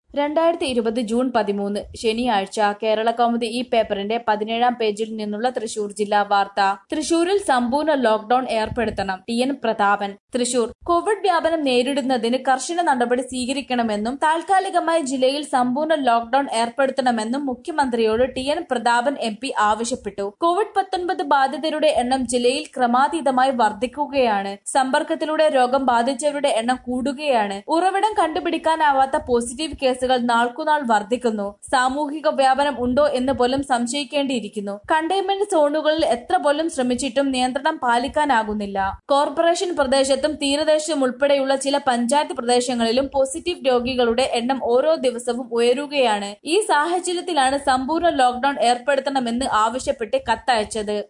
രണ്ടായിരത്തി ഇരുപത് ജൂൺ പതിമൂന്ന് ശനിയാഴ്ച കേരള കൗമുദി ഈ പേപ്പറിന്റെ പതിനേഴാം പേജിൽ നിന്നുള്ള തൃശൂർ ജില്ലാ വാർത്ത തൃശൂരിൽ സമ്പൂർണ്ണ ലോക്ഡൌൺ ഏർപ്പെടുത്തണം T N Prathapan Thrissur covid വ്യാപനം നേരിടുന്നതിന് കർശന നടപടി സ്വീകരിക്കണമെന്നും താൽക്കാലികമായി ജില്ലയിൽ സമ്പൂർണ്ണ ലോക്ഡൌൺ ഏർപ്പെടുത്തണമെന്നും മുഖ്യമന്ത്രിയോട് T N Prathapan M P ആവശ്യപ്പെട്ടു കോവിഡ് പത്തൊൻപത് ബാധിതരുടെ എണ്ണം ജില്ലയിൽ ക്രമാതീതമായി വർദ്ധിക്കുകയാണ് സമ്പർക്കത്തിലൂടെ രോഗം ബാധിച്ചവരുടെ എണ്ണം കൂടുകയാണ് ഉറവിടം കണ്ടുപിടിക്കാനാവാത്ത പോസിറ്റീവ് കേസുകൾ നാൾക്കുനാൾ വർദ്ധിക്കുന്നു സാമൂഹിക വ്യാപനം ഉണ്ടോ എന്ന് പോലും സംശയിക്കേണ്ടിയിരിക്കുന്നു കണ്ടെയ്ൻമെന്റ് സോണുകളിൽ എത്ര പോലും ശ്രമിച്ചിട്ടും നിയന്ത്രണം പാലിക്കാനാകുന്നില്ല കോർപ്പറേഷൻ പ്രദേശത്തും തീരദേശം ഉൾപ്പെടെയുള്ള ചില പഞ്ചായത്ത് പ്രദേശങ്ങളിലും പോസിറ്റീവ് രോഗികളുടെ എണ്ണം ഓരോ ദിവസവും ഉയരുകയാണ് ഈ സാഹചര്യത്തിലാണ് സമ്പൂർണ്ണ ലോക്ഡൌൺ ഏർപ്പെടുത്തണമെന്ന് ആവശ്യപ്പെട്ട് കത്തയച്ചത്